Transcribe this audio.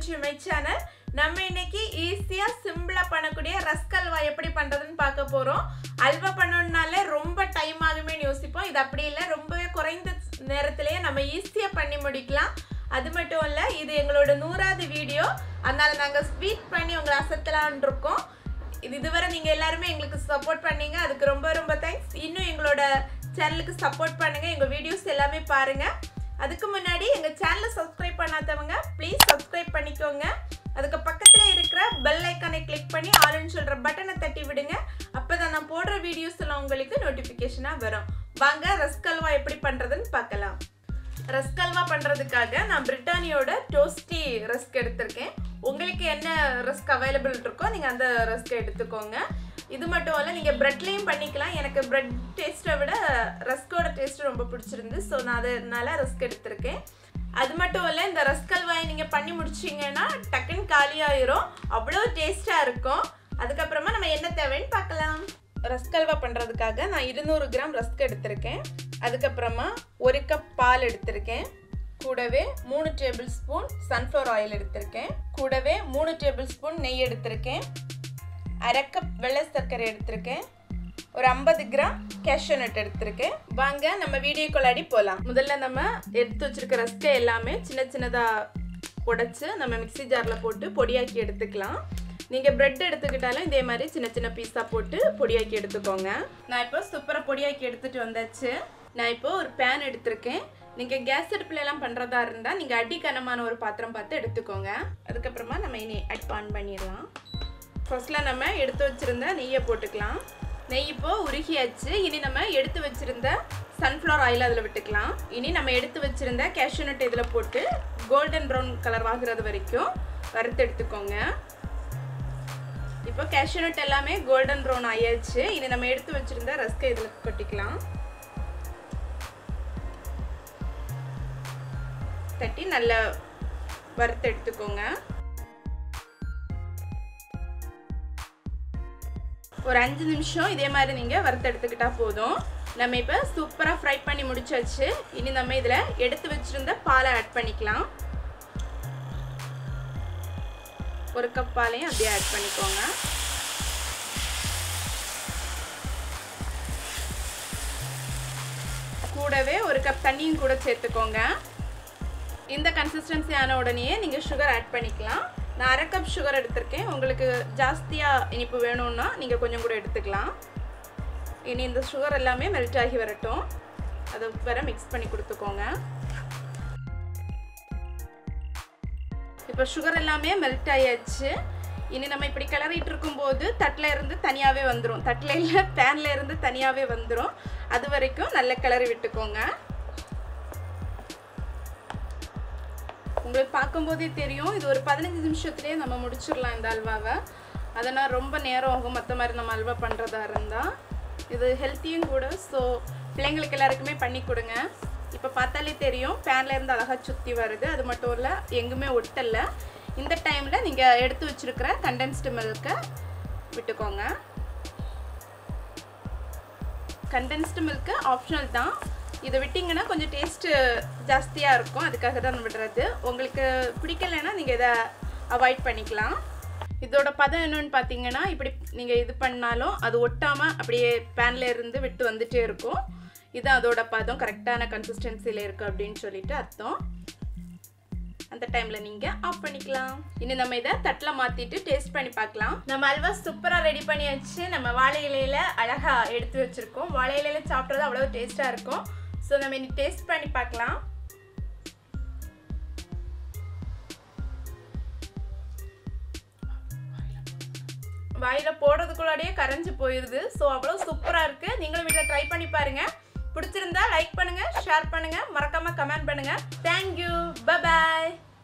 to my channel நம்ம இன்னைக்கு ஈஸியா சிம்பிளா பண்ணக்கூடிய ரஸ்க் அல்வா எப்படி பண்றதுன்னு பார்க்க போறோம் அல்வா பண்ணணும்னாலே ரொம்ப டைம் ஆகுமேன்னு யோசிப்போம் இது அப்படி இல்லை ரொம்பவே குறைந்த நேரத்திலேயே நம்ம ஈஸியா பண்ணி முடிக்கலாம் அது மட்டும் இல்ல இது எங்களோட நூறாவது வீடியோ அதனால நாங்க ஸ்வீட் பண்ணி உங்களை அசத்தலாம்னு இருக்கோம் இது இதுவரை நீங்க எல்லாருமே எங்களுக்கு சப்போர்ட் பண்ணீங்க அதுக்கு ரொம்ப ரொம்ப தேங்க்ஸ் இன்னும் எங்களோட சேனலுக்கு சப்போர்ட் பண்ணுங்க எங்க வீடியோஸ் எல்லாமே பாருங்க அதுக்கு முன்னாடி எங்க சேனலை சப்ஸ்கிரைப் பண்ணாதவங்க ப்ளீஸ் சப்ஸ்கிரைப் பண்ணிக்கோங்க அதுக்கு பக்கத்துல இருக்கிற பெல் ஐக்கானை கிளிக் பண்ணி ஆல்னு சொல்ற பட்டனை தட்டி விடுங்க அப்பதான் நான் போடுற வீடியோஸ் எல்லாம் உங்களுக்கு நோட்டிபிகேஷனா வரும் வாங்க ரஸ்க் அல்வா எப்படி பண்றதுன்னு பார்க்கலாம் ரஸ்க் அல்வா பண்ணுறதுக்காக நான் பிரிட்டானியோட டோஸ்டி ரஸ்க் எடுத்திருக்கேன் உங்களுக்கு என்ன ரஸ்க் அவைலபிள் இருக்கோ நீங்கள் அந்த ரஸ்க் எடுத்துக்கோங்க இது மட்டும் இல்லை நீங்கள் ப்ரெட்லேயும் பண்ணிக்கலாம் எனக்கு ப்ரெட் டேஸ்ட்டை விட ரஸ்கோட டேஸ்ட் ரொம்ப பிடிச்சிருந்து ஸோ நான் அதனால ரஸ்க் எடுத்திருக்கேன் அது மட்டும் இல்லை இந்த ரஸ்க் அல்வாயை நீங்கள் பண்ணி முடிச்சிங்கன்னா டக்குன்னு காலியாயிரும் அவ்வளோ டேஸ்ட்டாக இருக்கும் அதுக்கப்புறமா நம்ம என்ன தேவைன்னு பார்க்கலாம் ரஸ்க் அல்வா பண்ணுறதுக்காக நான் இருநூறு கிராம் ரஸ்க் எடுத்திருக்கேன் அதுக்கப்புறமா ஒரு கப் பால் எடுத்திருக்கேன் கூடவே மூணு டேபிள் ஸ்பூன் சன்ஃப்ளவர் ஆயில் எடுத்திருக்கேன் கூடவே மூணு டேபிள் ஸ்பூன் நெய் எடுத்திருக்கேன் அரை கப் வெள்ளை சர்க்கரை எடுத்திருக்கேன் ஒரு ஐம்பது கிராம் கேஷ்யூ நட் எடுத்திருக்கேன் வாங்க நம்ம வீடியோக்குள்ளாடி போகலாம் முதல்ல நம்ம எடுத்து வச்சிருக்க ரஸ்கை எல்லாமே சின்ன சின்னதாக உடைச்சு நம்ம மிக்ஸி ஜாரில் போட்டு பொடியாக்கி எடுத்துக்கலாம் நீங்கள் பிரெட் எடுத்துக்கிட்டாலும் இதே மாதிரி சின்ன சின்ன பீஸாக போட்டு பொடியாக்கி எடுத்துக்கோங்க நான் இப்போ சூப்பராக பொடியாக்கி எடுத்துகிட்டு வந்தாச்சு நான் இப்போ ஒரு பேன் எடுத்திருக்கேன் நீங்கள் கேஸ் அடுப்புல எல்லாம் பண்ணுறதா இருந்தால் நீங்கள் அடிக்கனமான ஒரு பாத்திரம் பார்த்து எடுத்துக்கோங்க அதுக்கப்புறமா நம்ம இனி அடுப்பு ஆன் பண்ணிடலாம் ஃபர்ஸ்ட்டில் நம்ம எடுத்து வச்சுருந்த நெய்யை போட்டுக்கலாம் நெய் இப்போ உருகியாச்சு இனி நம்ம எடுத்து வச்சுருந்த சன்ஃப்ளவர் ஆயில் அதில் விட்டுக்கலாம் இனி நம்ம எடுத்து வச்சுருந்த கேஷ்யூ நட் இதில் போட்டு கோல்டன் ப்ரௌன் கலர் ஆகுறது வரைக்கும் வறுத்து எடுத்துக்கோங்க இப்போ கேஷ்யூ நட் எல்லாமே கோல்டன் ப்ரௌன் ஆயாச்சு இனி நம்ம எடுத்து வச்சுருந்த ரஸ்கை இதில் கொட்டிக்கலாம் தட்டி நல்லா வறுத்து எடுத்துக்கோங்க ஒரு அஞ்சு நிமிஷம் இதே மாதிரி நீங்கள் வறுத்து எடுத்துக்கிட்டா போதும் நம்ம இப்போ சூப்பராக ஃப்ரை பண்ணி முடிச்சாச்சு இனி நம்ம இதில் எடுத்து வச்சுருந்த பாலை ஆட் பண்ணிக்கலாம் ஒரு கப் பாலையும் அப்படியே ஆட் பண்ணிக்கோங்க கூடவே ஒரு கப் தண்ணியும் கூட சேர்த்துக்கோங்க இந்த கன்சிஸ்டன்சி ஆன உடனே நீங்கள் சுகர் ஆட் பண்ணிக்கலாம் நான் அரை கப் சுகர் எடுத்திருக்கேன் உங்களுக்கு ஜாஸ்தியாக இனிப்பு வேணும்னா நீங்கள் கொஞ்சம் கூட எடுத்துக்கலாம் இனி இந்த சுகர் எல்லாமே மெல்ட் ஆகி வரட்டும் அதை வர மிக்ஸ் பண்ணி கொடுத்துக்கோங்க இப்போ சுகர் எல்லாமே மெல்ட் ஆயாச்சு இனி நம்ம இப்படி கிளறிட்டு இருக்கும்போது தட்டில் இருந்து தனியாகவே வந்துடும் தட்டில் இல்லை பேனில் இருந்து தனியாகவே வந்துடும் அது வரைக்கும் நல்ல கிளறி விட்டுக்கோங்க உங்களுக்கு பார்க்கும்போதே தெரியும் இது ஒரு பதினஞ்சு நிமிஷத்துலேயே நம்ம முடிச்சிடலாம் இந்த அல்வாவை அதனால் ரொம்ப நேரம் ஆகும் மற்ற மாதிரி நம்ம அல்வா பண்ணுறதா இருந்தால் இது ஹெல்த்தியும் கூட ஸோ பிள்ளைங்களுக்கு எல்லாருக்குமே பண்ணி கொடுங்க இப்போ பார்த்தாலே தெரியும் பேனில் இருந்து அழகாக சுற்றி வருது அது மட்டும் இல்லை எங்குமே ஒட்டலை இந்த டைமில் நீங்கள் எடுத்து வச்சுருக்கிற கண்டென்ஸ்டு மில்கை விட்டுக்கோங்க கண்டென்ஸ்டு மில்க்கு ஆப்ஷனல் தான் இதை விட்டிங்கன்னா கொஞ்சம் டேஸ்ட்டு ஜாஸ்தியாக இருக்கும் அதுக்காக தான் விடுறது உங்களுக்கு பிடிக்கலைன்னா நீங்கள் இதை அவாய்ட் பண்ணிக்கலாம் இதோட பதம் என்னன்னு பார்த்தீங்கன்னா இப்படி நீங்கள் இது பண்ணாலும் அது ஒட்டாமல் அப்படியே பேனில் இருந்து விட்டு வந்துட்டே இருக்கும் இது அதோட பதம் கரெக்டான கன்சிஸ்டன்சியில் இருக்குது அப்படின்னு சொல்லிட்டு அர்த்தம் அந்த டைமில் நீங்கள் ஆஃப் பண்ணிக்கலாம் இனி நம்ம இதை தட்டில் மாற்றிட்டு டேஸ்ட் பண்ணி பார்க்கலாம் நம்ம அல்வா சூப்பராக ரெடி பண்ணியாச்சு நம்ம வாழை இலையில் அழகாக எடுத்து வச்சுருக்கோம் வாழை இலையில் சாப்பிட்றது அவ்வளோ டேஸ்ட்டாக இருக்கும் ஸோ நம்ம இனி டேஸ்ட் பண்ணி பார்க்கலாம் வாயில் போடுறதுக்குள்ளாடியே கரைஞ்சி போயிடுது ஸோ அவ்வளோ சூப்பராக இருக்குது நீங்களும் வீட்டில் ட்ரை பண்ணி பாருங்கள் பிடிச்சிருந்தா லைக் பண்ணுங்கள் ஷேர் பண்ணுங்கள் மறக்காமல் கமெண்ட் பண்ணுங்கள் தேங்க்யூ பபாய்